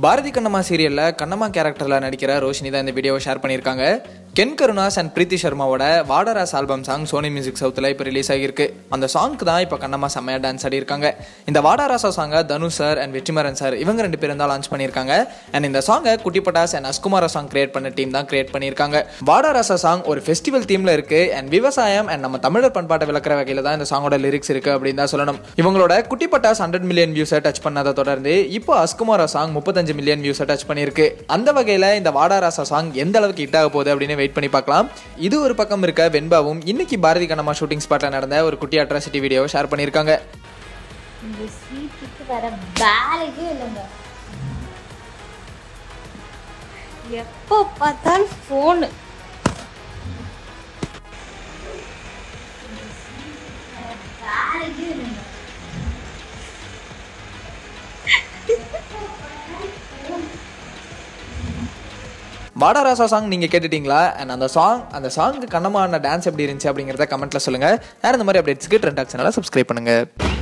பாரதி கண்ணம்மா சீரியல்ல கண்ணம்மா கேரக்டர்ல நடிக்கிற ரோஷினி தான் இந்த வீடியோவை ஷேர் பண்ணியிருக்காங்க கென் கருணாஸ் அண்ட் பிரீத்தி சர்மாவோட Vaadaraasa album song Sony music சவுத்தில் இப்போ ரிலீஸ் ஆகியிருக்கு அந்த சாங்க்கு தான் இப்போ கண்ணம்மா செம்மையாக டான்ஸ் ஆடியிருக்காங்க இந்த வாடாராசா சாங்கை தனு சார் அண்ட் வெற்றிமாறன் சார் இவங்க ரெண்டு பேரும் தான் லான்ச் பண்ணியிருக்காங்க அண்ட் இந்த சாங்கை Kutty Pattas and Askumaara song create பண்ண டீம் தான் கிரியேட் பண்ணியிருக்காங்க வாடாராசா சாங் ஒரு ஃபெஸ்டிவல் தீமில் இருக்கு அண்ட் விவசாயம் அண்ட் நம்ம தமிழர் பண்பாட்டை விளக்குற வகையில் தான் இந்த சாங்கோட லிரிக்ஸ் இருக்கு அப்படின்னு தான் சொல்லணும் இவங்களோட குட்டி பட்டாஸ் ஹண்ட்ரட் மில்லியன் வியூஸை டச் பண்ணதை தொடர்ந்து இப்போ அஸ்குமாரா சாங் முப்பத்தஞ்சு மில்லியன் வியூஸை டச் பண்ணியிருக்கு அந்த வகையில் இந்த வாடாராசா சாங் எந்த அளவுக்கு ஹிட் ஆக போகுது அப்படின்னு வெயிட் பண்ணி பார்க்கலாம் இது ஒரு பக்கம் இருக்க வெண்பாவும் இன்னைக்கு பாரதி கண்ணம்மா ஷூட்டிங் ஸ்பாட்டில் நடந்த ஒரு குட்டி அட்ராசிட்டி வீடியோவை ஷேர் பண்ணியிருக்காங்க இந்த சீட்டுக்கு வேற வேலைக்கே இல்லைங்க எப்போ பார்த்தாலும் ஃபோனு வேலைக்கே இல்லைங்க வாடாராசா சாங் நீங்கள் கேட்டுட்டீங்களா அண்ட் அந்த சாங் அந்த சாங்க்கு கண்ணமான டான்ஸ் எப்படி இருந்துச்சு அப்படிங்கிறத கமெண்ட்டில் சொல்லுங்கள் வேறு இந்த மாதிரி அப்டேட்ஸ்க்கு ட்ரெண்ட் ஆக்ஷனால சப்ஸ்கிரைப் பண்ணுங்கள்